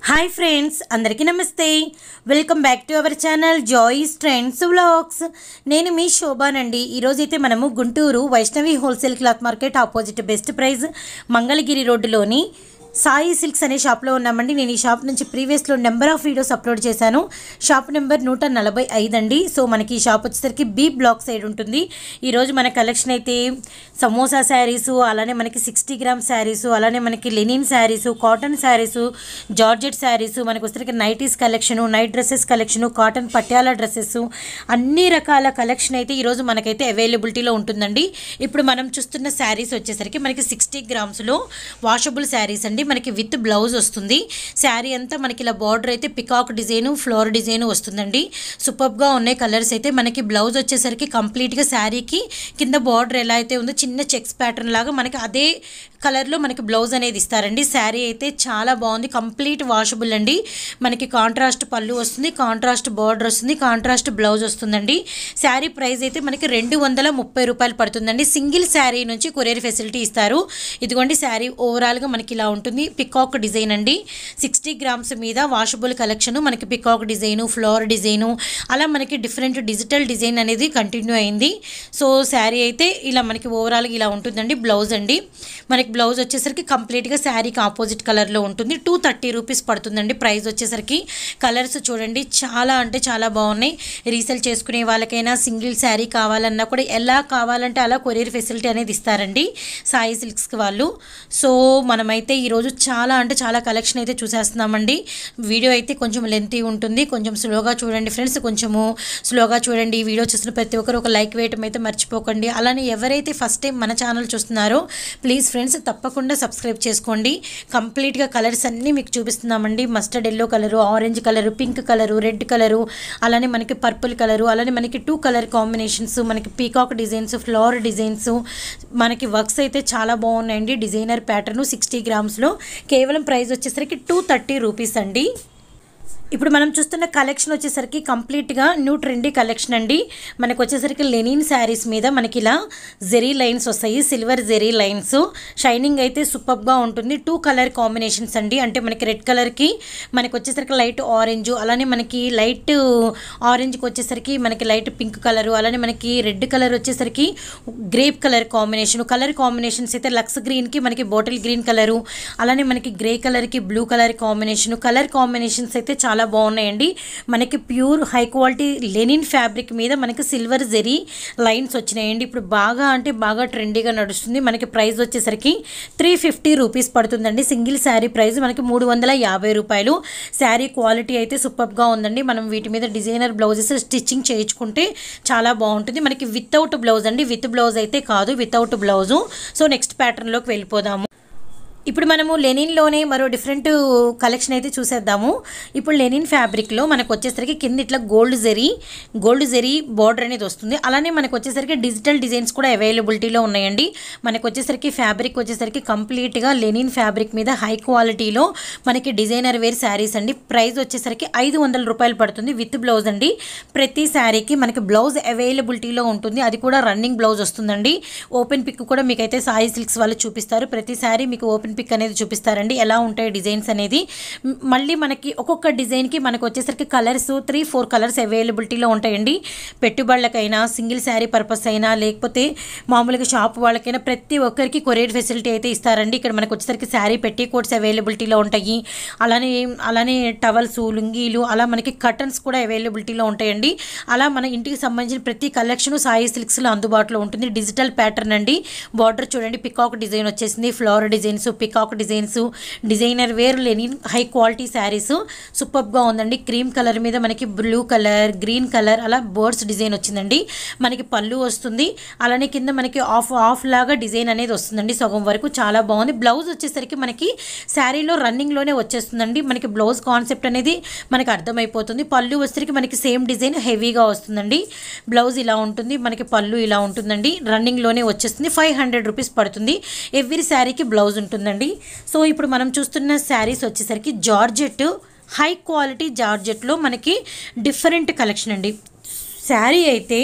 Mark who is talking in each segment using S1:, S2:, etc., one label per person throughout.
S1: hi friends అందరికీ నమస్తే welcome back to our channel Joyce trends vlogs నేను మీ శోభానండి ఈరోజు అయితే మనము Guntur Vaishnavi wholesale cloth market opposite best price Mangalagiri రోడ్డులోని సాయి సిల్క్స్ అనే షాప్లో ఉన్నామండి నేను ఈ షాప్ నుంచి ప్రీవియస్లో నెంబర్ ఆఫ్ వీడియోస్ అప్లోడ్ చేశాను షాప్ నెంబర్ నూట నలభై ఐదు అండి సో మనకి ఈ షాప్ వచ్చేసరికి బీ బ్లాక్ సైడ్ ఉంటుంది ఈరోజు మన కలెక్షన్ అయితే సమోసా శారీస్ అలానే మనకి సిక్స్టీ గ్రామ్ శారీస్ అలానే మనకి linen saris cotton saris georgette saris మనకి వచ్చేసరికి nighties collection night dresses collection cotton Patiala dresses అన్ని రకాల కలెక్షన్ అయితే ఈరోజు మనకైతే అవైలబిలిటీలో ఉంటుందండి ఇప్పుడు మనం చూస్తున్న శారీస్ వచ్చేసరికి మనకి సిక్స్టీ గ్రామ్స్లో వాషబుల్ శారీస్ అండి మనకి విత్ బ్లౌజ్ వస్తుంది శారీ అంతా మనకి ఇలా బార్డర్ అయితే పికాక్ డిజైన్ ఫ్లోర్ డిజైన్ వస్తుందండి సూపర్గా ఉన్నాయి కలర్స్ అయితే మనకి బ్లౌజ్ వచ్చేసరికి కంప్లీట్గా శారీకి కింద బార్డర్ ఎలా అయితే ఉందో చిన్న చెక్స్ ప్యాటర్న్ లాగా మనకి అదే కలర్లో మనకి బ్లౌజ్ అనేది ఇస్తారండి శారీ అయితే చాలా బాగుంది కంప్లీట్ వాషబుల్ అండి మనకి కాంట్రాస్ట్ పళ్ళు వస్తుంది కాంట్రాస్ట్ బార్డర్ వస్తుంది కాంట్రాస్ట్ బ్లౌజ్ వస్తుందండి శారీ ప్రైస్ అయితే మనకి రెండు వందల ముప్పై రూపాయలు పడుతుందండి సింగిల్ శారీ నుంచి కొరియర్ ఫెసిలిటీ ఇస్తారు ఇదిగోండి శారీ ఓవరాల్గా మనకి ఇలా ఉంటుంది పికాక్ డిజైన్ అండి సిక్స్టీ గ్రామ్స్ మీద వాషబుల్ కలెక్షన్ మనకి పికాక్ డిజైను ఫ్లవర్ డిజైను అలా మనకి డిఫరెంట్ డిజిటల్ డిజైన్ అనేది కంటిన్యూ అయింది సో శారీ అయితే ఇలా మనకి ఓవరాల్గా ఇలా ఉంటుందండి బ్లౌజ్ అండి మనకి బ్లౌజ్ వచ్చేసరికి కంప్లీట్గా శారీకి ఆపోజిట్ కలర్లో ఉంటుంది టూ థర్టీ రూపీస్ పడుతుందండి ప్రైస్ వచ్చేసరికి కలర్స్ చూడండి చాలా అంటే చాలా బాగున్నాయి రీసేల్ చేసుకునే వాళ్ళకైనా సింగిల్ శారీ కావాలన్నా కూడా ఎలా కావాలంటే అలా కొరియర్ ఫెసిలిటీ అనేది ఇస్తారండి సాయి సిల్క్స్కి వాళ్ళు సో మనమైతే ఈరోజు చాలా అంటే చాలా కలెక్షన్ అయితే చూసేస్తున్నామండి వీడియో అయితే కొంచెం లెంతీ ఉంటుంది కొంచెం స్లోగా చూడండి ఫ్రెండ్స్ కొంచెము స్లోగా చూడండి ఈ వీడియో చూసిన ప్రతి ఒక్కరు ఒక లైక్ వేయటం అయితే మర్చిపోకండి అలానే ఎవరైతే ఫస్ట్ టైం మన ఛానల్ చూస్తున్నారో ప్లీజ్ ఫ్రెండ్స్ తప్పకుండా సబ్స్క్రైబ్ చేసుకోండి కంప్లీట్గా కలర్స్ అన్నీ మీకు చూపిస్తున్నామండి mustard yellow colour orange colour pink colour red colour అలానే మనకి పర్పుల్ కలరు అలానే మనకి టూ కలర్ కాంబినేషన్స్ మనకి పీకాక్ డిజైన్స్ ఫ్లవర్ డిజైన్స్ మనకి వర్క్స్ అయితే చాలా బాగున్నాయండి డిజైనర్ ప్యాటర్న్ సిక్స్టీ గ్రామ్స్లో కేవలం ప్రైస్ వచ్చేసరికి టూ థర్టీ రూపీస్ అండి ఇప్పుడు మనం చూస్తున్న కలెక్షన్ వచ్చేసరికి కంప్లీట్గా న్యూ ట్రెండీ కలెక్షన్ అండి మనకు వచ్చేసరికి లెనిన్ శారీస్ మీద మనకి ఇలా జెరీ లైన్స్ వస్తాయి సిల్వర్ జెరీ లైన్స్ షైనింగ్ అయితే సూపర్గా ఉంటుంది టూ కలర్ కాంబినేషన్స్ అండి అంటే మనకి రెడ్ కలర్కి మనకి వచ్చేసరికి లైట్ ఆరెంజ్ అలానే మనకి లైట్ ఆరెంజ్కి వచ్చేసరికి మనకి లైట్ పింక్ కలరు అలానే మనకి రెడ్ కలర్ వచ్చేసరికి grape colour combination colour combinations అయితే లక్స్ గ్రీన్కి మనకి బాటిల్ గ్రీన్ కలరు అలానే మనకి గ్రే కలర్కి blue colour combination colour combinations అయితే చాలా బాగున్నాయండి మనకి pure high quality linen fabric మీద మనకి సిల్వర్ జెరీ లైన్స్ వచ్చినాయండి ఇప్పుడు బాగా అంటే బాగా ట్రెండీగా నడుస్తుంది మనకి ప్రైస్ వచ్చేసరికి త్రీ ఫిఫ్టీ రూపీస్ పడుతుందండి సింగిల్ శారీ ప్రైస్ మనకి మూడు వందల యాభై రూపాయలు శారీ క్వాలిటీ అయితే సూపర్గా ఉందండి మనం వీటి మీద డిజైనర్ బ్లౌజెస్ స్టిచ్చింగ్ చేయించుకుంటే చాలా బాగుంటుంది మనకి వితౌట్ బ్లౌజ్ అండి విత్ బ్లౌజ్ అయితే కాదు వితౌట్ బ్లౌజు సో నెక్స్ట్ ప్యాటర్న్లోకి వెళ్ళిపోదాము ఇప్పుడు మనము లెనిన్లోనే మరో డిఫరెంట్ కలెక్షన్ అయితే చూసేద్దాము ఇప్పుడు లెనిన్ ఫ్యాబ్రిక్లో మనకు వచ్చేసరికి కింద ఇట్లా gold zari gold zari border అనేది వస్తుంది అలానే మనకు వచ్చేసరికి డిజిటల్ డిజైన్స్ కూడా అవైలబిలిటీలో ఉన్నాయండి మనకు వచ్చేసరికి ఫ్యాబ్రిక్ వచ్చేసరికి కంప్లీట్గా లెనిన్ ఫ్యాబ్రిక్ మీద హై క్వాలిటీలో మనకి డిజైనర్ వేర్ శారీస్ అండి ప్రైస్ వచ్చేసరికి ఐదు వందల రూపాయలు పడుతుంది విత్ బ్లౌజ్ అండి ప్రతి శారీకి మనకి బ్లౌజ్ అవైలబిలిటీలో ఉంటుంది అది కూడా రన్నింగ్ బ్లౌజ్ వస్తుందండి ఓపెన్ పిక్ కూడా మీకైతే సాయి సిల్క్స్ వాళ్ళు చూపిస్తారు ప్రతి శారీ మీకు ఓపెన్ పిక్ అనేది చూపిస్తారండి ఎలా ఉంటాయి డిజైన్స్ అనేది మ్, మళ్ళీ మనకి ఒక్కొక్క డిజైన్కి మనకు వచ్చేసరికి కలర్స్ త్రీ ఫోర్ కలర్స్ అవైలబిలిటీలో ఉంటాయండి పెట్టుబడులకైనా సింగిల్ శారీ పర్పస్ అయినా లేకపోతే మామూలుగా షాప్ వాళ్ళకైనా ప్రతి ఒక్కరికి కొరియర్ ఫెసిలిటీ అయితే ఇస్తారండి ఇక్కడ మనకు వచ్చేసరికి శారీ పెట్టి కోట్స్ అవైలబిలిటీలో ఉంటాయి అలానే అలానే టవల్స్ లుంగీలు అలా మనకి కటన్స్ కూడా అవైలబిలిటీలో ఉంటాయండి అలా మన ఇంటికి సంబంధించిన ప్రతి కలెక్షన్ సాయి సిల్క్స్లో అందుబాటులో ఉంటుంది డిజిటల్ ప్యాటర్న్ అండి బార్డర్ చూడండి పికాక్ డిజైన్ వచ్చేసింది flower designs peacock designs designer wear లేని హై క్వాలిటీ శారీస్ సూపర్గా ఉందండి క్రీమ్ కలర్ మీద మనకి బ్లూ కలర్ గ్రీన్ కలర్ అలా బర్డ్స్ డిజైన్ వచ్చిందండి మనకి పళ్ళు వస్తుంది అలానే కింద మనకి ఆఫ్ ఆఫ్ లాగా డిజైన్ అనేది వస్తుందండి సగం వరకు చాలా బాగుంది బ్లౌజ్ వచ్చేసరికి మనకి శారీలో రన్నింగ్లోనే వచ్చేస్తుందండి మనకి బ్లౌజ్ కాన్సెప్ట్ అనేది మనకి అర్థమైపోతుంది పళ్ళు వచ్చేసరికి మనకి సేమ్ డిజైన్ హెవీగా వస్తుందండి బ్లౌజ్ ఇలా ఉంటుంది మనకి పళ్ళు ఇలా ఉంటుందండి రన్నింగ్లోనే వచ్చేస్తుంది ఫైవ్ హండ్రెడ్ రూపీస్ పడుతుంది ఎవ్రీ శారీకి బ్లౌజ్ ఉంటుందండి సో ఇప్పుడు మనం చూస్తున్న శారీస్ వచ్చేసరికి జార్జెట్ హై క్వాలిటీ జార్జెట్లో మనకి డిఫరెంట్ కలెక్షన్ అండి శారీ అయితే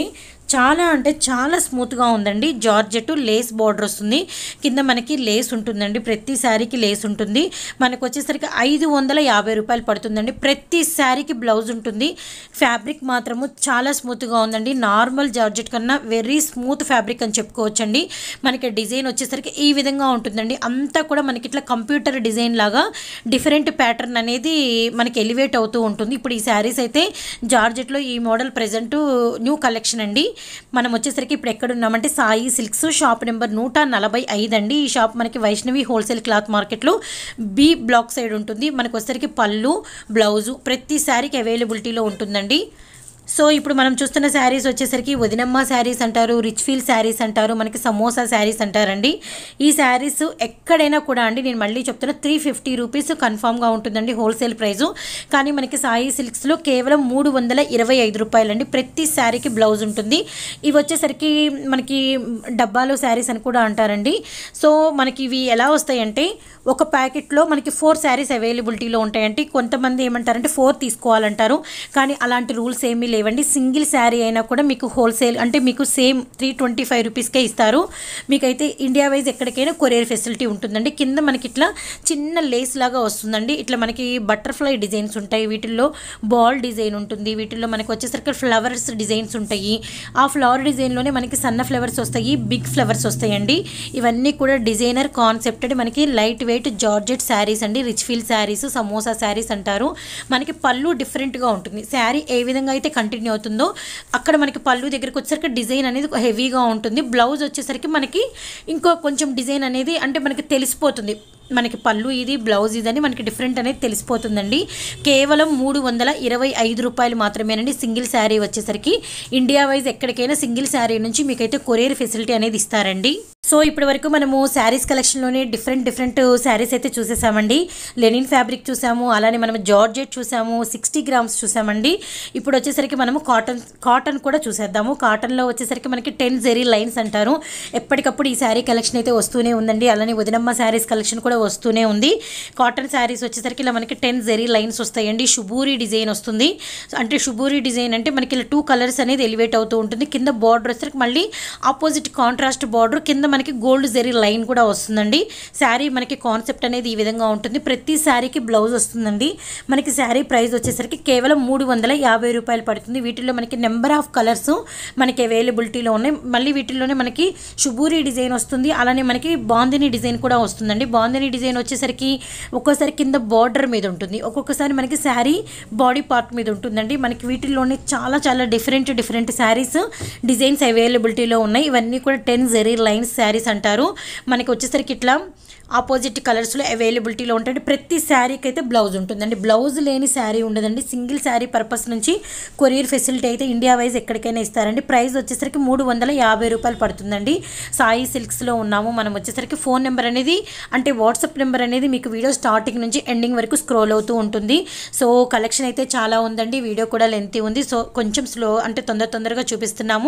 S1: చాలా అంటే చాలా స్మూత్గా ఉందండి జార్జెట్ లేస్ బార్డర్ వస్తుంది కింద మనకి లేస్ ఉంటుందండి ప్రతి శారీకి లేస్ ఉంటుంది మనకు వచ్చేసరికి ఐదు వందల యాభై రూపాయలు పడుతుందండి ప్రతి శారీకి బ్లౌజ్ ఉంటుంది ఫ్యాబ్రిక్ మాత్రము చాలా స్మూత్గా ఉందండి నార్మల్ జార్జెట్ కన్నా వెరీ స్మూత్ ఫ్యాబ్రిక్ అని చెప్పుకోవచ్చండి మనకి డిజైన్ వచ్చేసరికి ఈ విధంగా ఉంటుందండి అంతా కూడా మనకి ఇట్లా కంప్యూటర్ డిజైన్ లాగా డిఫరెంట్ ప్యాటర్న్ అనేది మనకి ఎలివేట్ అవుతూ ఉంటుంది ఇప్పుడు ఈ శారీస్ అయితే జార్జెట్లో ఈ మోడల్ ప్రజెంట్ న్యూ కలెక్షన్ అండి మనం వచ్చేసరికి ఇప్పుడు ఎక్కడ ఉన్నామంటే సాయి సిల్క్స్ షాప్ నెంబర్ నూట నలభై ఐదు అండి ఈ షాప్ మనకి వైష్ణవి హోల్సేల్ క్లాత్ మార్కెట్లో బి బ్లాక్ సైడ్ ఉంటుంది మనకు వచ్చేసరికి పళ్ళు బ్లౌజు ప్రతి శారీకి అవైలబిలిటీలో ఉంటుందండి సో ఇప్పుడు మనం చూస్తున్న శారీస్ వచ్చేసరికి వదినమ్మ శారీస్ అంటారు రిచ్ ఫీల్ శారీస్ అంటారు మనకి సమోసా శారీస్ అంటారండి ఈ శారీస్ ఎక్కడైనా కూడా అండి నేను మళ్ళీ చెప్తున్నా త్రీ ఫిఫ్టీ రూపీస్ కన్ఫామ్గా ఉంటుందండి హోల్సేల్ ప్రైజు కానీ మనకి సాయి సిల్క్స్లో కేవలం మూడు వందల ఇరవై ఐదు రూపాయలండి ప్రతి శారీకి బ్లౌజ్ ఉంటుంది ఇవి వచ్చేసరికి మనకి డబ్బాలో శారీస్ అని కూడా అంటారండి సో మనకి ఇవి ఎలా వస్తాయంటే ఒక ప్యాకెట్లో మనకి ఫోర్ శారీస్ అవైలబిలిటీలో ఉంటాయంటే కొంతమంది ఏమంటారంటే ఫోర్ తీసుకోవాలంటారు కానీ అలాంటి రూల్స్ ఏమీ లేవండి సింగిల్ శారీ అయినా కూడా మీకు హోల్సేల్ అంటే మీకు సేమ్ త్రీ ట్వంటీ ఫైవ్ రూపీస్కే ఇస్తారు మీకైతే ఇండియా వైజ్ ఎక్కడికైనా కొరియర్ ఫెసిలిటీ ఉంటుందండి కింద మనకి ఇట్లా చిన్న లేస్ లాగా వస్తుందండి ఇట్లా మనకి బటర్ఫ్లై డిజైన్స్ ఉంటాయి వీటిల్లో బాల్ డిజైన్ ఉంటుంది వీటిల్లో మనకి వచ్చేసరికి ఫ్లవర్స్ డిజైన్స్ ఉంటాయి ఆ ఫ్లవర్ డిజైన్లోనే మనకి సన్న ఫ్లవర్స్ వస్తాయి బిగ్ ఫ్లవర్స్ వస్తాయండి ఇవన్నీ కూడా డిజైనర్ కాన్సెప్టెడ్ మనకి లైట్ వెయిట్ జార్జెట్ శారీస్ అండి రిచ్ ఫీల్ శారీస్ సమోసా శారీస్ అంటారు మనకి పళ్ళు డిఫరెంట్గా ఉంటుంది శారీ ఏ విధంగా అయితే కంటిన్యూ అవుతుందో అక్కడ మనకి పళ్ళు దగ్గరికి వచ్చేసరికి డిజైన్ అనేది హెవీగా ఉంటుంది బ్లౌజ్ వచ్చేసరికి మనకి ఇంకో కొంచెం డిజైన్ అనేది అంటే మనకి తెలిసిపోతుంది మనకి పళ్ళు ఇది బ్లౌజ్ ఇది అని మనకి డిఫరెంట్ అనేది తెలిసిపోతుందండి కేవలం మూడు వందల ఇరవై ఐదు రూపాయలు మాత్రమేనండి సింగిల్ శారీ వచ్చేసరికి ఇండియా వైజ్ ఎక్కడికైనా సింగిల్ శారీ నుంచి మీకైతే కొరియర్ ఫెసిలిటీ అనేది ఇస్తారండి సో ఇప్పటి వరకు మనము శారీస్ కలెక్షన్లోనే డిఫరెంట్ డిఫరెంట్ శారీస్ అయితే చూసేసామండి లెనిన్ ఫ్యాబ్రిక్ చూసాము అలానే మనం జార్జెట్ చూసాము సిక్స్టీ గ్రామ్స్ చూసామండి ఇప్పుడు వచ్చేసరికి మనము కాటన్ కాటన్ కూడా చూసేద్దాము కాటన్లో వచ్చేసరికి మనకి టెన్ జెరీ లైన్స్ అంటారు ఎప్పటికప్పుడు ఈ శారీ కలెక్షన్ అయితే వస్తూనే ఉందండి అలానే వదినమ్మ శారీస్ కలెక్షన్ కూడా వస్తూనే ఉంది కాటన్ శారీస్ వచ్చేసరికి ఇలా మనకి టెన్ జెరీ లైన్స్ వస్తాయండి షుబూరి డిజైన్ వస్తుంది అంటే షుబూరి డిజైన్ అంటే మనకి ఇలా టూ కలర్స్ అనేది ఎలివేట్ అవుతూ ఉంటుంది కింద బార్డర్ వచ్చేసరికి మళ్ళీ ఆపోజిట్ కాంట్రాస్ట్ బార్డర్ కింద మనకి గోల్డ్ జెరీ లైన్ కూడా వస్తుందండి శారీ మనకి కాన్సెప్ట్ అనేది ఈ విధంగా ఉంటుంది ప్రతి శారీకి బ్లౌజ్ వస్తుందండి మనకి శారీ ప్రైస్ వచ్చేసరికి కేవలం మూడు వందల యాభై రూపాయలు పడుతుంది వీటిల్లో మనకి నెంబర్ ఆఫ్ కలర్స్ మనకి అవైలబిలిటీలో ఉన్నాయి మళ్ళీ వీటిల్లోనే మనకి షుబూరి డిజైన్ వస్తుంది అలానే మనకి బాందిని డిజైన్ కూడా వస్తుందండి బాందిని డిజైన్ వచ్చేసరికి ఒక్కోసారి కింద బార్డర్ మీద ఉంటుంది ఒక్కొక్కసారి మనకి శారీ బాడీ పార్ట్ మీద ఉంటుందండి మనకి వీటిల్లోనే చాలా చాలా డిఫరెంట్ డిఫరెంట్ శారీస్ డిజైన్స్ అవైలబిలిటీలో ఉన్నాయి ఇవన్నీ కూడా టెన్ జెరీ లైన్స్ శారీస్ అంటారు మనకి వచ్చేసరికి ఇట్లా ఆపోజిట్ కలర్స్లో అవైలబిలిటీలో ఉంటుంది ప్రతి శారీకి అయితే బ్లౌజ్ ఉంటుందండి బ్లౌజ్ లేని శారీ ఉండదండి సింగిల్ శారీ పర్పస్ నుంచి కొరియర్ ఫెసిలిటీ అయితే ఇండియా వైజ్ ఎక్కడికైనా ఇస్తారండి ప్రైస్ వచ్చేసరికి మూడు వందల యాభై రూపాయలు పడుతుందండి సాయి సిల్క్స్లో ఉన్నాము మనం వచ్చేసరికి ఫోన్ నెంబర్ అనేది అంటే వాట్సాప్ నెంబర్ అనేది మీకు వీడియో స్టార్టింగ్ నుంచి ఎండింగ్ వరకు స్క్రోల్ అవుతూ ఉంటుంది సో కలెక్షన్ అయితే చాలా ఉందండి వీడియో కూడా లెంతీ ఉంది సో కొంచెం స్లో అంటే తొందర తొందరగా చూపిస్తున్నాము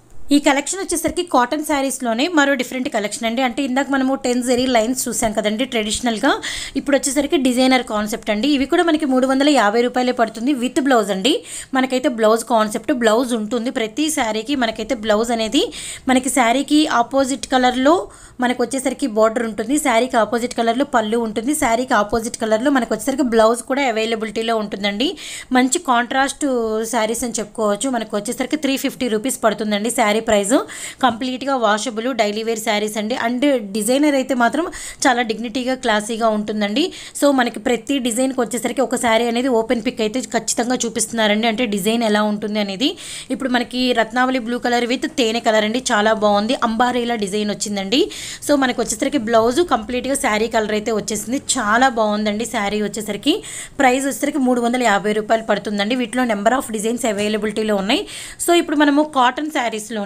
S1: ఈ కలెక్షన్ వచ్చేసరికి కాటన్ శారీస్లోనే మరో డిఫరెంట్ కలెక్షన్ అండి అంటే ఇందాక మనము టెన్ జెరీ లైన్స్ చూసాం కదండి ట్రెడిషనల్గా ఇప్పుడు వచ్చేసరికి డిజైనర్ కాన్సెప్ట్ అండి ఇవి కూడా మనకి మూడు వందల యాభై రూపాయలే పడుతుంది విత్ బ్లౌజ్ అండి మనకైతే బ్లౌజ్ కాన్సెప్ట్ బ్లౌజ్ ఉంటుంది ప్రతి శారీకి మనకైతే బ్లౌజ్ అనేది మనకి శారీకి ఆపోజిట్ కలర్లో మనకు వచ్చేసరికి బార్డర్ ఉంటుంది శారీకి ఆపోజిట్ కలర్లో పళ్ళు ఉంటుంది శారీకి ఆపోజిట్ కలర్లో మనకు వచ్చేసరికి బ్లౌజ్ కూడా అవైలబిలిటీలో ఉంటుందండి మంచి కాంట్రాస్ట్ శారీస్ అని చెప్పుకోవచ్చు మనకు వచ్చేసరికి త్రీ ఫిఫ్టీ రూపీస్ పడుతుందండి శారీ ప్రైస్ కంప్లీట్గా వాషబుల్ డైలీ వేర్ శారీస్ అండి అండ్ డిజైనర్ అయితే మాత్రం చాలా డిగ్నిటీగా క్లాసీగా ఉంటుందండి సో మనకి ప్రతి డిజైన్కి వచ్చేసరికి ఒక శారీ అనేది ఓపెన్ పిక్ అయితే ఖచ్చితంగా చూపిస్తున్నారండి అంటే డిజైన్ ఎలా ఉంటుంది అనేది ఇప్పుడు మనకి రత్నావళి బ్లూ కలర్ విత్ తేనె కలర్ అండి చాలా బాగుంది అంబారీలా డిజైన్ వచ్చిందండి సో మనకి వచ్చేసరికి బ్లౌజ్ కంప్లీట్గా శారీ కలర్ అయితే వచ్చేసింది చాలా బాగుందండి శారీ వచ్చేసరికి ప్రైస్ వచ్చేసరికి మూడు వందల యాభై రూపాయలు పడుతుందండి వీటిలో నెంబర్ ఆఫ్ డిజైన్స్ అవైలబిలిటీలో ఉన్నాయి సో ఇప్పుడు మనము కాటన్ శారీస్లోనే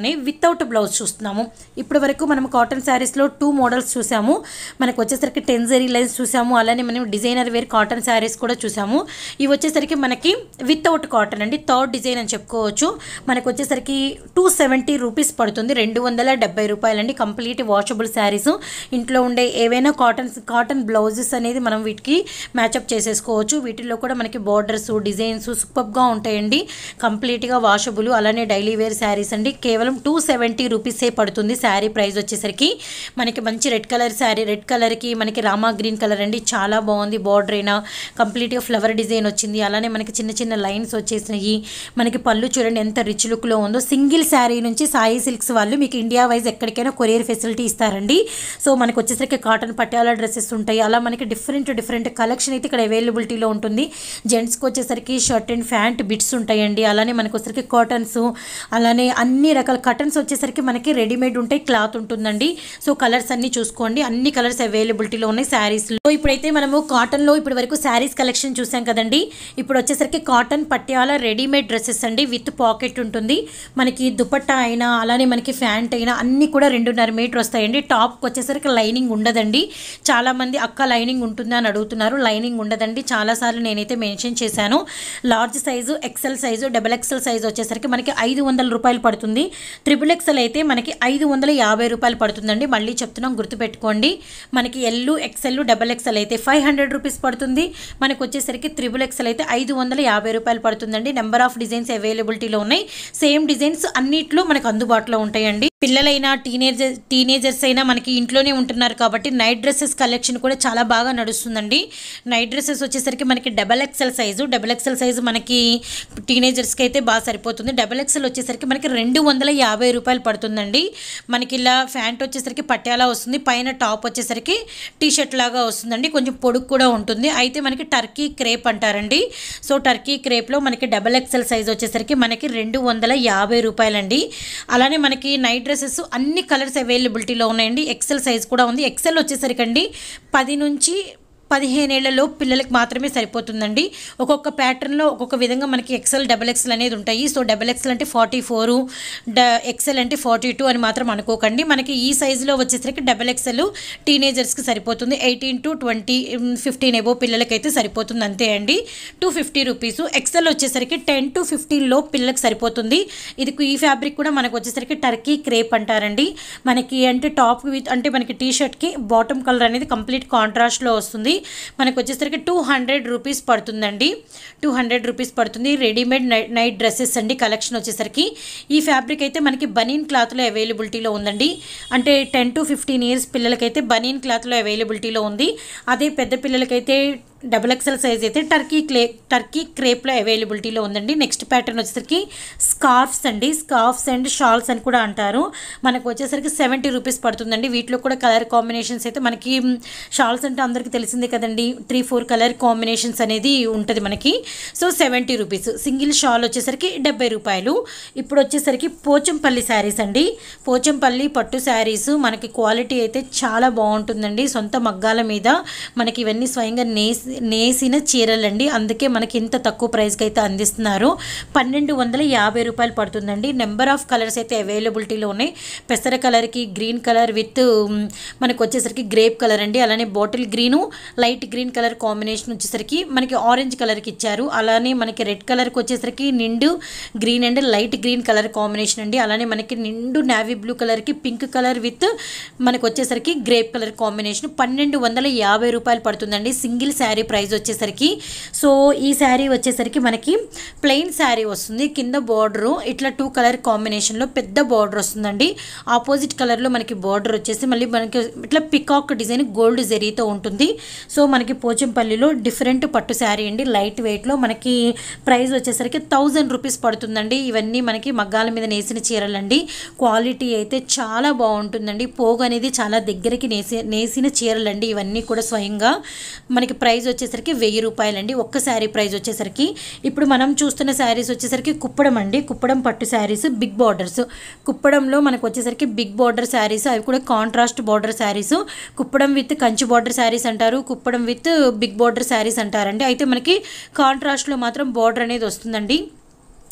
S1: లోనే వితౌట్ బ్లౌజ్ చూస్తున్నాము ఇప్పటి వరకు మనం కాటన్ శారీస్లో టూ మోడల్స్ చూసాము మనకు వచ్చేసరికి టెన్జరీ లైన్స్ చూసాము అలానే మనం డిజైనర్ వేర్ కాటన్ శారీస్ కూడా చూసాము ఇవి వచ్చేసరికి మనకి వితౌట్ కాటన్ అండి థర్డ్ డిజైన్ అని చెప్పుకోవచ్చు మనకు వచ్చేసరికి టూ సెవెంటీ రూపీస్ పడుతుంది రెండు వందల డెబ్బై రూపాయలండి కంప్లీట్ వాషబుల్ శారీస్ ఇంట్లో ఉండే ఏవైనా కాటన్ కాటన్ బ్లౌజెస్ అనేది మనం వీటికి మ్యాచప్ చేసేసుకోవచ్చు వీటిల్లో కూడా మనకి బార్డర్స్ డిజైన్స్ సూపర్గా ఉంటాయండి కంప్లీట్గా వాషబుల్ అలానే డైలీ వేర్ శారీస్ అండి కేవలం టూ సెవెంటీ రూపీసే పడుతుంది శారీ ప్రైస్ వచ్చేసరికి మనకి మంచి రెడ్ కలర్ శారీ రెడ్ కలర్కి మనకి రామా గ్రీన్ కలర్ అండి చాలా బాగుంది బార్డర్ అయినా కంప్లీట్గా ఫ్లవర్ డిజైన్ వచ్చింది అలానే మనకి చిన్న చిన్న లైన్స్ వచ్చేసినాయి మనకి పళ్ళు చూడండి ఎంత రిచ్ లుక్లో ఉందో సింగిల్ శారీ నుంచి సాయి సిల్క్స్ వాళ్ళు మీకు ఇండియా వైజ్ ఎక్కడికైనా కొరియర్ ఫెసిలిటీ ఇస్తారండి సో మనకు వచ్చేసరికి కాటన్ పట్యాల డ్రెస్సెస్ ఉంటాయి అలా మనకి డిఫరెంట్ డిఫరెంట్ కలెక్షన్ అయితే ఇక్కడ అవైలబిలిటీలో ఉంటుంది జెంట్స్కి వచ్చేసరికి షర్ట్ అండ్ ప్యాంట్ బిట్స్ ఉంటాయండి అలానే మనకు వచ్చేసరికి కాటన్స్ అలానే అన్ని రకాల కటన్స్ వచ్చేసరికి మనకి రెడీమేడ్ ఉంటాయి క్లాత్ ఉంటుందండి సో కలర్స్ అన్ని చూసుకోండి అన్ని కలర్స్ అవైలబిలిటీలో ఉన్నాయి శారీస్లో ఇప్పుడైతే మనము కాటన్లో ఇప్పటి వరకు శారీస్ కలెక్షన్ చూసాం కదండి ఇప్పుడు వచ్చేసరికి కాటన్ పట్యాల రెడీమేడ్ డ్రెస్సెస్ అండి విత్ పాకెట్ ఉంటుంది మనకి దుపట్టా అయినా అలానే మనకి ఫ్యాంట్ అయినా అన్నీ కూడా రెండున్నర మీటర్ వస్తాయండి టాప్కి వచ్చేసరికి లైనింగ్ ఉండదండి చాలామంది అక్క లైనింగ్ ఉంటుందా అని అడుగుతున్నారు లైనింగ్ ఉండదండి చాలాసార్లు నేనైతే మెన్షన్ చేశాను large size XL size double XL size వచ్చేసరికి మనకి ఐదు వందల రూపాయలు పడుతుంది త్రిబుల్ ఎక్సెల్ అయితే మనకి ఐదు వందల యాభై రూపాయలు పడుతుందండి మళ్ళీ చెప్తున్నాం గుర్తుపెట్టుకోండి మనకి ఎల్లు ఎక్సెల్ డబల్ ఎక్సెల్ అయితే ఫైవ్ హండ్రెడ్ రూపీస్ పడుతుంది మనకు వచ్చేసరికి త్రిబుల్ ఎక్సెల్ అయితే ఐదు వందల యాభై రూపాయలు పడుతుందండి నెంబర్ ఆఫ్ డిజైన్స్ అవైలబిలిటీలో ఉన్నాయి సేమ్ డిజైన్స్ అన్నిట్లో మనకు అందుబాటులో ఉంటాయండి పిల్లలైనా టీనేజర్ టీనేజర్స్ అయినా మనకి ఇంట్లోనే ఉంటున్నారు కాబట్టి నైట్ డ్రెస్సెస్ కలెక్షన్ కూడా చాలా బాగా నడుస్తుందండి నైట్ డ్రెస్సెస్ వచ్చేసరికి మనకి double XL size double XL size మనకి టీనేజర్స్కి అయితే బాగా సరిపోతుంది డబల్ ఎక్సెల్ వచ్చేసరికి మనకి రెండు వందల యాభై రూపాయలు పడుతుందండి మనకి ఇలా ఫ్యాంట్ వచ్చేసరికి పట్యాలా వస్తుంది పైన టాప్ వచ్చేసరికి టీ షర్ట్ లాగా వస్తుందండి కొంచెం పొడుగు కూడా ఉంటుంది అయితే మనకి టర్కీ క్రేప్ అంటారండి సో టర్కీ క్రేప్లో మనకి డబల్ ఎక్సెల్ సైజ్ వచ్చేసరికి మనకి రెండు వందల యాభై రూపాయలండి అలానే మనకి నైట్ డ్రెస్సెస్ అన్ని కలర్స్ అవైలబిలిటీలో ఉన్నాయండి ఎక్సెల్ సైజ్ కూడా ఉంది ఎక్సెల్ వచ్చేసరికి అండి పది నుంచి పదిహేనేళ్లలో పిల్లలకి మాత్రమే సరిపోతుందండి ఒక్కొక్క ప్యాటర్న్లో ఒక్కొక్క విధంగా మనకి ఎక్సెల్ డబల్ ఎక్సెల్ అనేది ఉంటాయి సో డబల్ ఎక్సెల్ అంటే ఫార్టీ ఫోరు డ ఎక్సెల్ అంటే ఫార్టీ టూ అని మాత్రం అనుకోకండి మనకి ఈ సైజులో వచ్చేసరికి డబల్ ఎక్సెల్ టీనేజర్స్కి సరిపోతుంది eighteen to twenty fifteen above పిల్లలకైతే సరిపోతుంది అంతే అండి టూ ఫిఫ్టీ రూపీస్ ఎక్సెల్ వచ్చేసరికి టెన్ టు ఫిఫ్టీన్లో పిల్లలకి సరిపోతుంది ఇది ఈ ఫ్యాబ్రిక్ కూడా మనకు వచ్చేసరికి టర్కీ క్రేప్ అంటారండి మనకి అంటే టాప్ విత్ అంటే మనకి టీ షర్ట్కి బాటమ్ కలర్ అనేది కంప్లీట్ కాంట్రాస్ట్లో వస్తుంది మనకు వచ్చేసరికి టూ హండ్రెడ్ రూపీస్ పడుతుందండి టూ హండ్రెడ్ రూపీస్ పడుతుంది రెడీమేడ్ నైట్ నైట్ డ్రెస్సెస్ అండి కలెక్షన్ వచ్చేసరికి ఈ ఫ్యాబ్రిక్ అయితే మనకి బనీన్ క్లాత్లో అవైలబిలిటీలో ఉందండి అంటే టెన్ టు ఫిఫ్టీన్ ఇయర్స్ పిల్లలకైతే బనీన్ క్లాత్లో అవైలబిలిటీలో ఉంది అదే పెద్ద పిల్లలకైతే డబుల్ ఎక్సెల్ సైజ్ అయితే టర్కీ క్లే టర్కీ క్రేప్లో అవైలబిలిటీలో ఉందండి నెక్స్ట్ ప్యాటర్న్ వచ్చేసరికి స్కార్ఫ్స్ అండి స్కార్ఫ్స్ అండ్ షాల్స్ అని కూడా అంటారు మనకు వచ్చేసరికి సెవెంటీ రూపీస్ పడుతుందండి వీటిలో కూడా కలర్ కాంబినేషన్స్ అయితే మనకి షాల్స్ అంటే అందరికీ తెలిసిందే కదండి త్రీ ఫోర్ కలర్ కాంబినేషన్స్ అనేది ఉంటుంది మనకి so seventy rupees single shawl వచ్చేసరికి డెబ్బై రూపాయలు ఇప్పుడు వచ్చేసరికి పోచంపల్లి శారీస్ అండి పోచంపల్లి పట్టు శారీస్ మనకి క్వాలిటీ అయితే చాలా బాగుంటుందండి సొంత మగ్గాల మీద మనకి ఇవన్నీ స్వయంగా నేసి నేసిన చీరలండి అందుకే మనకి ఇంత తక్కువ ప్రైస్కి అయితే అందిస్తున్నారు పన్నెండు వందల యాభై రూపాయలు పడుతుందండి నెంబర్ ఆఫ్ కలర్స్ అయితే అవైలబిలిటీలో ఉన్నాయి పెసర కలర్కి గ్రీన్ కలర్ విత్ మ్, మనకు వచ్చేసరికి గ్రేప్ కలర్ అండి అలానే bottle green light green colour combination వచ్చేసరికి మనకి ఆరెంజ్ కలర్కి ఇచ్చారు అలానే మనకి రెడ్ కలర్కి వచ్చేసరికి నిండు green and light green colour combination అండి అలానే మనకి నిండు నావీ బ్లూ కలర్కి పింక్ కలర్ విత్ మనకు వచ్చేసరికి గ్రేప్ కలర్ కాంబినేషన్ పన్నెండు వందల యాభై రూపాయలు పడుతుందండి సింగిల్ శారీ ప్రైస్ వచ్చేసరికి సో ఈ శారీ వచ్చేసరికి మనకి ప్లెయిన్ శారీ వస్తుంది కింద బార్డరు ఇట్లా టూ కలర్ కాంబినేషన్లో పెద్ద బార్డర్ వస్తుందండి ఆపోజిట్ కలర్లో మనకి బార్డర్ వచ్చేసి మళ్ళీ మనకి ఇట్లా పికాక్ డిజైన్ గోల్డ్ జెరీతో ఉంటుంది సో మనకి పోచంపల్లిలో డిఫరెంట్ పట్టు శారీ అండి లైట్ వెయిట్లో మనకి ప్రైస్ వచ్చేసరికి థౌజండ్ రూపీస్ పడుతుందండి ఇవన్నీ మనకి మగ్గాల మీద నేసిన చీరలండి క్వాలిటీ అయితే చాలా బాగుంటుందండి పోగు అనేది చాలా దగ్గరికి నేసి నేసిన చీరలండి ఇవన్నీ కూడా స్వయంగా మనకి ప్రైస్ వచ్చేసరికి వెయ్యి రూపాయలండి ఒక్క శారీ ప్రైస్ వచ్చేసరికి ఇప్పుడు మనం చూస్తున్న శారీస్ వచ్చేసరికి కుప్పడం అండి కుప్పడం పట్టు శారీస్ బిగ్ బార్డర్స్ కుప్పడంలో మనకు వచ్చేసరికి బిగ్ బార్డర్ శారీస్ అవి కూడా contrast border saris Kuppadam with Kanchi border saris అంటారు Kuppadam with big border saris అంటారండి అయితే మనకి కాంట్రాస్ట్లో మాత్రం బార్డర్ అనేది వస్తుందండి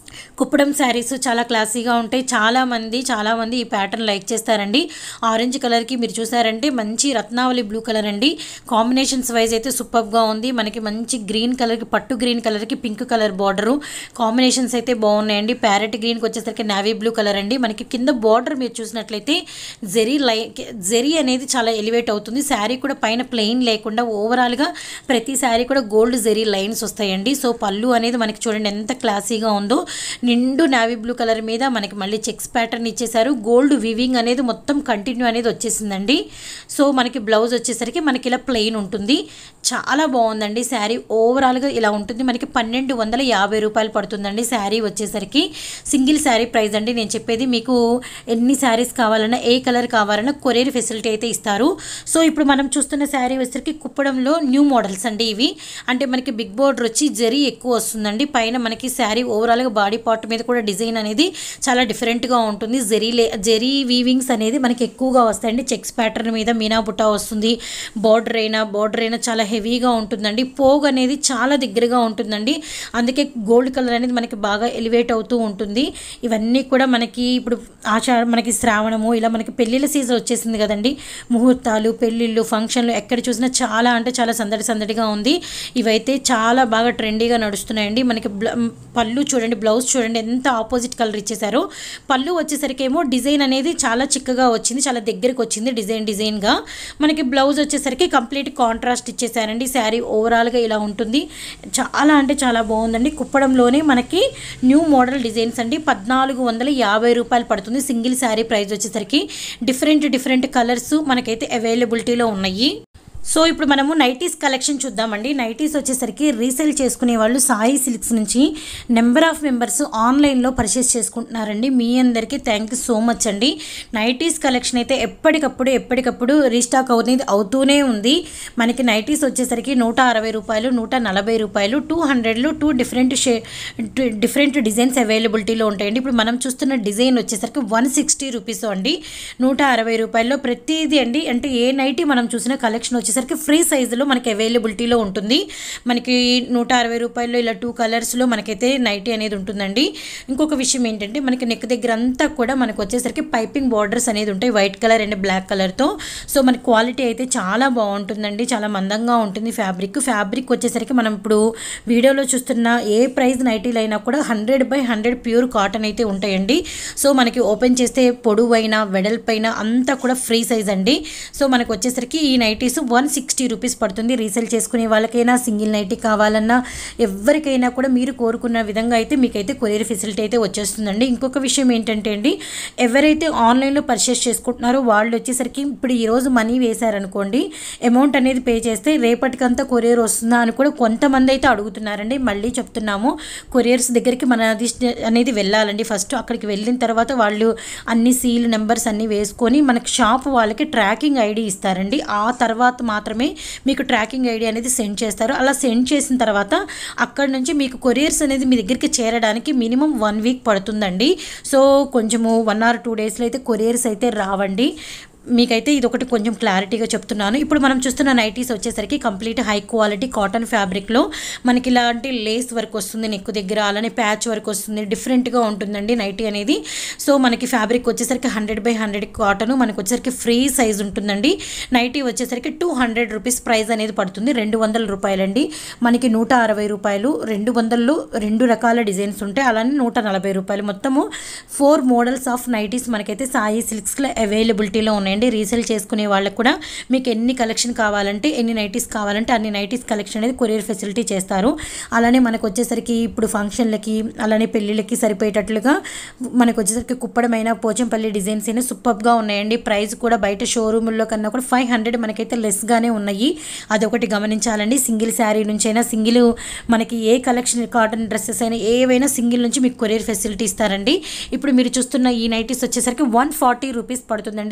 S1: కుప్పడం శారీస్ చాలా క్లాసీగా ఉంటాయి చాలామంది చాలామంది ఈ ప్యాటర్న్ లైక్ చేస్తారండి ఆరెంజ్ కలర్కి మీరు చూసారంటే మంచి రత్నావళి బ్లూ కలర్ అండి కాంబినేషన్స్ వైజ్ అయితే సూపర్గా ఉంది మనకి మంచి గ్రీన్ కలర్కి పట్టు గ్రీన్ కలర్కి పింక్ కలర్ బార్డరు కాంబినేషన్స్ అయితే బాగున్నాయండి ప్యారెట్ గ్రీన్కి వచ్చేసరికి నావీ బ్లూ కలర్ అండి మనకి కింద బార్డర్ మీరు చూసినట్లయితే జెరీ లై జెరీ అనేది చాలా ఎలివేట్ అవుతుంది శారీ కూడా పైన ప్లెయిన్ లేకుండా ఓవరాల్గా ప్రతి శారీ కూడా గోల్డ్ జెరీ లైన్స్ వస్తాయండి సో పళ్ళు అనేది మనకి చూడండి ఎంత క్లాసీగా ఉందో నిండు నావీ బ్లూ కలర్ మీద మనకి మళ్ళీ చెక్స్ ప్యాటర్న్ ఇచ్చేసారు గోల్డ్ వివింగ్ అనేది మొత్తం కంటిన్యూ అనేది వచ్చేసిందండి సో మనకి బ్లౌజ్ వచ్చేసరికి మనకి ఇలా ప్లెయిన్ ఉంటుంది చాలా బాగుందండి శారీ ఓవరాల్గా ఇలా ఉంటుంది మనకి పన్నెండు వందల యాభై రూపాయలు పడుతుందండి శారీ వచ్చేసరికి సింగిల్ శారీ ప్రైస్ అండి నేను చెప్పేది మీకు ఎన్ని శారీస్ కావాలన్నా ఏ కలర్ కావాలన్నా కొరియర్ ఫెసిలిటీ అయితే ఇస్తారు సో ఇప్పుడు మనం చూస్తున్న శారీ వచ్చేసరికి కుప్పడంలో న్యూ మోడల్స్ అండి ఇవి అంటే మనకి బిగ్ బోర్డర్ వచ్చి జరీ ఎక్కువ వస్తుందండి పైన మనకి శారీ ఓవరాల్గా బాడీ పార్ట్ మీద కూడా డిజైన్ అనేది చాలా డిఫరెంట్గా ఉంటుంది జెరీ లే జెరీ వీవింగ్స్ అనేది మనకి ఎక్కువగా వస్తాయండి చెక్స్ ప్యాటర్న్ మీద మీనా బుట్ట వస్తుంది బార్డర్ అయినా బార్డర్ అయినా చాలా హెవీగా ఉంటుందండి పోగ్ అనేది చాలా దగ్గరగా ఉంటుందండి అందుకే గోల్డ్ కలర్ అనేది మనకి బాగా ఎలివేట్ అవుతూ ఉంటుంది ఇవన్నీ కూడా మనకి ఇప్పుడు ఆషా మనకి శ్రావణము ఇలా మనకి పెళ్ళిళ్ళ సీజన్ వచ్చేసింది కదండి ముహూర్తాలు పెళ్ళిళ్ళు ఫంక్షన్లు ఎక్కడ చూసినా చాలా అంటే చాలా సందడి సందడిగా ఉంది ఇవైతే చాలా బాగా ట్రెండీగా నడుస్తున్నాయండి మనకి బ్ల- పళ్ళు చూడండి బ్లౌజ్ చూడండి ఎంత ఆపోజిట్ కలర్ ఇచ్చేసారో పళ్ళు వచ్చేసరికి ఏమో డిజైన్ అనేది చాలా చిక్కగా వచ్చింది చాలా దగ్గరికి వచ్చింది డిజైన్ డిజైన్గా మనకి బ్లౌజ్ వచ్చేసరికి కంప్లీట్ కాంట్రాస్ట్ ఇచ్చేసారండి శారీ ఓవరాల్గా ఇలా ఉంటుంది చాలా అంటే చాలా బాగుందండి కుప్పడంలోనే మనకి న్యూ మోడల్ డిజైన్స్ అండి పద్నాలుగు వందల యాభై రూపాయలు పడుతుంది సింగిల్ శారీ ప్రైస్ వచ్చేసరికి డిఫరెంట్ డిఫరెంట్ కలర్స్ మనకైతే అవైలబిలిటీలో ఉన్నాయి సో ఇప్పుడు మనము నైటీస్ కలెక్షన్ చూద్దామండి నైటీస్ వచ్చేసరికి రీసేల్ చేసుకునే వాళ్ళు సాయి సిల్క్స్ నుంచి నెంబర్ ఆఫ్ మెంబర్స్ ఆన్లైన్లో పర్చేస్ చేసుకుంటున్నారండి మీ అందరికీ థ్యాంక్ యూ సో మచ్ అండి నైటీస్ కలెక్షన్ అయితే ఎప్పటికప్పుడు ఎప్పటికప్పుడు రీస్టాక్ అవుతుంది అవుతూనే ఉంది మనకి నైటీస్ వచ్చేసరికి నూట అరవై రూపాయలు నూట నలభై రూపాయలు టూ హండ్రెడ్లో two different shade different designs అవైలబిలిటీలో ఉంటాయండి ఇప్పుడు మనం చూస్తున్న డిజైన్ వచ్చేసరికి వన్ సిక్స్టీ రూపీస్ అండి నూట అరవై రూపాయల్లో ప్రతిదీ అండి అంటే ఏ నైటీ మనం చూసిన కలెక్షన్ వచ్చేసరికి ఫ్రీ సైజులో మనకి అవైలబిలిటీలో ఉంటుంది మనకి నూట అరవై రూపాయల్లో ఇలా టూ కలర్స్లో మనకైతే నైటీ అనేది ఉంటుందండి ఇంకొక విషయం ఏంటంటే మనకి నెక్ దగ్గర అంతా కూడా మనకు వచ్చేసరికి పైపింగ్ బార్డర్స్ అనేది ఉంటాయి వైట్ కలర్ అండ్ బ్లాక్ కలర్తో సో మనకి క్వాలిటీ అయితే చాలా బాగుంటుందండి చాలా మందంగా ఉంటుంది ఫ్యాబ్రిక్ ఫ్యాబ్రిక్ వచ్చేసరికి మనం ఇప్పుడు వీడియోలో చూస్తున్న ఏ ప్రైస్ నైటీలు అయినా కూడా hundred by hundred pure cotton అయితే ఉంటాయండి సో మనకి ఓపెన్ చేస్తే పొడవైన వెడల్పైన అంతా కూడా ఫ్రీ సైజ్ అండి సో మనకు వచ్చేసరికి ఈ నైటీస్ వన్ సిక్స్టీ రూపీస్ పడుతుంది రీసేల్ చేసుకునే వాళ్ళకైనా సింగిల్ నైటీ కావాలన్నా ఎవరికైనా కూడా మీరు కోరుకున్న విధంగా అయితే మీకైతే కొరియర్ ఫెసిలిటీ అయితే వచ్చేస్తుందండి ఇంకొక విషయం ఏంటంటే అండి ఎవరైతే ఆన్లైన్లో పర్చేస్ చేసుకుంటున్నారో వాళ్ళు వచ్చేసరికి ఇప్పుడు ఈరోజు మనీ వేశారనుకోండి అమౌంట్ అనేది పే చేస్తే రేపటికంతా కొరియర్ వస్తుందా అని కూడా కొంతమంది అయితే అడుగుతున్నారండి మళ్ళీ చెప్తున్నాము కొరియర్స్ దగ్గరికి మన అది అనేది వెళ్ళాలండి ఫస్ట్ అక్కడికి వెళ్ళిన తర్వాత వాళ్ళు అన్ని సీల్ నెంబర్స్ అన్నీ వేసుకొని మనకి షాప్ వాళ్ళకి ట్రాకింగ్ ఐడి ఇస్తారండి ఆ తర్వాత మాత్రమే మీకు ట్రాకింగ్ ఐడి అనేది సెండ్ చేస్తారు అలా సెండ్ చేసిన తర్వాత అక్కడ నుంచి మీకు కొరియర్స్ అనేది మీ దగ్గరికి చేరడానికి మినిమం వన్ వీక్ పడుతుందండి సో కొంచెము వన్ ఆర్ టూ డేస్లో అయితే కొరియర్స్ అయితే రావండి మీకైతే ఇది ఒకటి కొంచెం క్లారిటీగా చెప్తున్నాను ఇప్పుడు మనం చూస్తున్న నైటీస్ వచ్చేసరికి కంప్లీట్ హై క్వాలిటీ కాటన్ ఫ్యాబ్రిక్లో మనకి ఇలాంటి లేస్ వర్క్ వస్తుంది నెక్ దగ్గర అలానే ప్యాచ్ వర్క్ వస్తుంది డిఫరెంట్గా ఉంటుందండి నైటీ అనేది సో మనకి ఫ్యాబ్రిక్ వచ్చేసరికి హండ్రెడ్ బై హండ్రెడ్ కాటన్ మనకి వచ్చేసరికి ఫ్రీ సైజ్ ఉంటుందండి నైటీ వచ్చేసరికి టూ హండ్రెడ్ రూపీస్ ప్రైస్ అనేది పడుతుంది రెండు వందల రూపాయలండి మనకి నూట అరవై రూపాయలు రెండు వందల్లో రెండు రకాల డిజైన్స్ ఉంటాయి అలానే నూట నలభై రూపాయలు మొత్తము ఫోర్ మోడల్స్ ఆఫ్ నైటీస్ మనకైతే సాయి సిల్క్స్లో అవైలబిలిటీలో ఉన్నాయండి రీసేల్ చేసుకునే వాళ్ళకి కూడా మీకు ఎన్ని కలెక్షన్ కావాలంటే ఎన్ని నైటీస్ కావాలంటే అన్ని నైటీస్ కలెక్షన్ అనేది కొరియర్ ఫెసిలిటీ చేస్తారు అలానే మనకు వచ్చేసరికి ఇప్పుడు ఫంక్షన్లకి అలానే పెళ్ళిళ్ళకి సరిపోయేటట్లుగా మనకు వచ్చేసరికి కుప్పడమైన పోచంపల్లి డిజైన్స్ అయినా సూపర్గా ఉన్నాయండి ప్రైస్ కూడా బయట షోరూముల్లో కన్నా కూడా ఫైవ్ హండ్రెడ్ మనకైతే లెస్గానే ఉన్నాయి అదొకటి గమనించాలండి సింగిల్ శారీ నుంచి అయినా సింగిల్ మనకి ఏ కలెక్షన్ కాటన్ డ్రెస్సెస్ అయినా ఏవైనా సింగిల్ నుంచి మీకు కొరియర్ ఫెసిలిటీ ఇస్తారండి ఇప్పుడు మీరు చూస్తున్న ఈ నైటీస్ వచ్చేసరికి వన్ ఫార్టీ రూపీస్ పడుతుందండి రీసేల్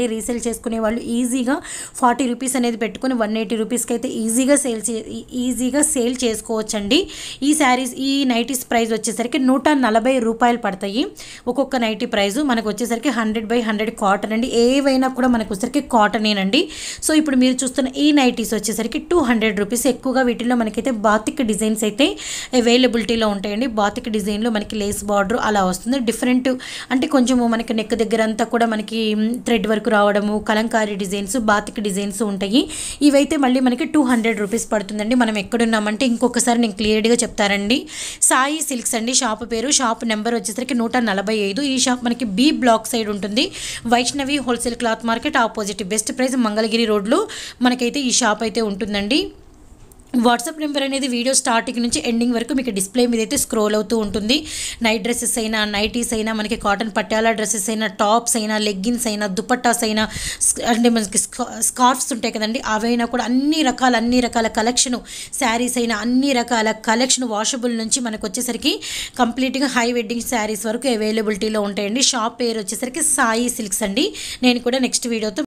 S1: చేసుకునే వాళ్ళు ఈజీగా ఫార్టీ రూపీస్ అనేది పెట్టుకొని వన్ ఎయిటీ రూపీస్కి అయితే ఈజీగా సేల్ చే ఈజీగా సేల్ చేసుకోవచ్చండి ఈ శారీస్ ఈ నైటీస్ ప్రైస్ వచ్చేసరికి నూట నలభై రూపాయలు పడతాయి ఒక్కొక్క నైటీ ప్రైస్ మనకు వచ్చేసరికి హండ్రెడ్ బై హండ్రెడ్ కాటన్ అండి ఏవైనా కూడా మనకు వచ్చేసరికి కాటనేనండి సో ఇప్పుడు మీరు చూస్తున్న ఈ నైటీస్ వచ్చేసరికి టూ హండ్రెడ్ రూపీస్ ఎక్కువగా వీటిల్లో మనకైతే బాతిక్ డిజైన్స్ అయితే అవైలబిలిటీలో ఉంటాయండి బాతిక్ డిజైన్లో మనకి లేస్ బార్డర్ అలా వస్తుంది డిఫరెంట్ అంటే కొంచెము మనకి నెక్ దగ్గర అంతా కూడా మనకి థ్రెడ్ వర్క్ రావడము కలంకారీ డిజైన్స్ బాతిక్ డిజైన్స్ ఉంటాయి ఇవైతే మళ్ళీ మనకి టూ హండ్రెడ్ రూపీస్ పడుతుందండి మనం ఎక్కడున్నామంటే ఇంకొకసారి నేను క్లియర్గా చెప్తారండి సాయి సిల్క్స్ అండి షాప్ పేరు షాప్ నెంబర్ వచ్చేసరికి నూట నలభై ఐదు ఈ షాప్ మనకి బి బ్లాక్ సైడ్ ఉంటుంది Vaishnavi wholesale cloth market opposite best price Mangalagiri రోడ్లో మనకైతే ఈ షాప్ అయితే ఉంటుందండి వాట్సాప్ నెంబర్ అనేది వీడియో స్టార్టింగ్ నుంచి ఎండింగ్ వరకు మీకు డిస్ప్లే మీద అయితే స్క్రోల్ అవుతూ ఉంటుంది నైట్ డ్రెస్సెస్ అయినా నైటీస్ అయినా మనకి కాటన్ పట్యాల డ్రెస్సెస్ అయినా టాప్స్ అయినా లెగ్గిన్స్ అయినా దుపట్టాస్ అయినా స్క- అంటే మనకి స్కా- స్కార్ఫ్స్ ఉంటాయి కదండి అవైనా కూడా అన్ని రకాల అన్ని రకాల కలెక్షన్ శారీస్ అయినా అన్ని రకాల కలెక్షన్ వాషబుల్ నుంచి మనకు వచ్చేసరికి కంప్లీట్గా హై వెడ్డింగ్ శారీస్ వరకు అవైలబిలిటీలో ఉంటాయండి షాప్ పేరు వచ్చేసరికి సాయి సిల్క్స్ అండి నేను కూడా నెక్స్ట్ వీడియోతో